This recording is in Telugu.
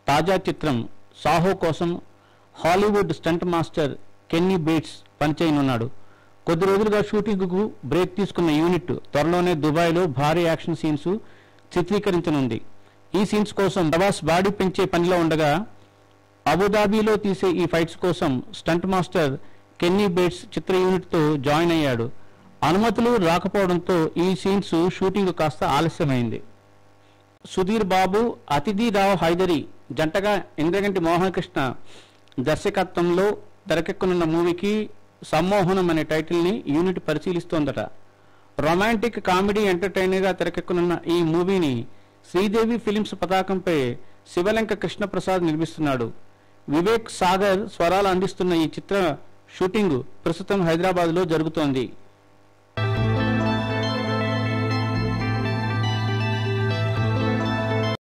తాజా చిత్రం సాహో కోసం Hollywood stunt master Kenny Bates పనిచేయనున్నాడు కొద్ది రోజులుగా షూటింగ్కు బ్రేక్ తీసుకున్న యూనిట్ త్వరలోనే దుబాయ్లో భారీ యాక్షన్ సీన్స్ చిత్రీకరించనుంది ఈ సీన్స్ కోసం ప్రభాస్ బాడీ పెంచే పనిలో ఉండగా అబుదాబిలో తీసే ఈ ఫైట్స్ కోసం స్టంట్ మాస్టర్ కెన్నీ బేట్స్ చిత్ర యూనిట్తో జాయిన్ అయ్యాడు అనుమతులు రాకపోవడంతో ఈ సీన్స్ షూటింగ్ కాస్త ఆలస్యమైంది సుధీర్ బాబు అతిథి రావు హైదరి జంటగా ఇంద్రగంటి మోహనకృష్ణ దర్శకత్వంలో తెరకెక్కనున్న మూవీకి సమ్మోహనం అనే టైటిల్ని యూనిట్ పరిశీలిస్తోందట రొమాంటిక్ కామెడీ ఎంటర్టైనర్గా తెరకెక్కనున్న ఈ మూవీని శ్రీదేవి ఫిలిమ్స్ పతాకంపై శివలంక కృష్ణప్రసాద్ నిర్మిస్తున్నాడు వివేక్ సాగర్ స్వరాలు అందిస్తున్న ఈ చిత్ర షూటింగ్ ప్రస్తుతం హైదరాబాద్లో జరుగుతోంది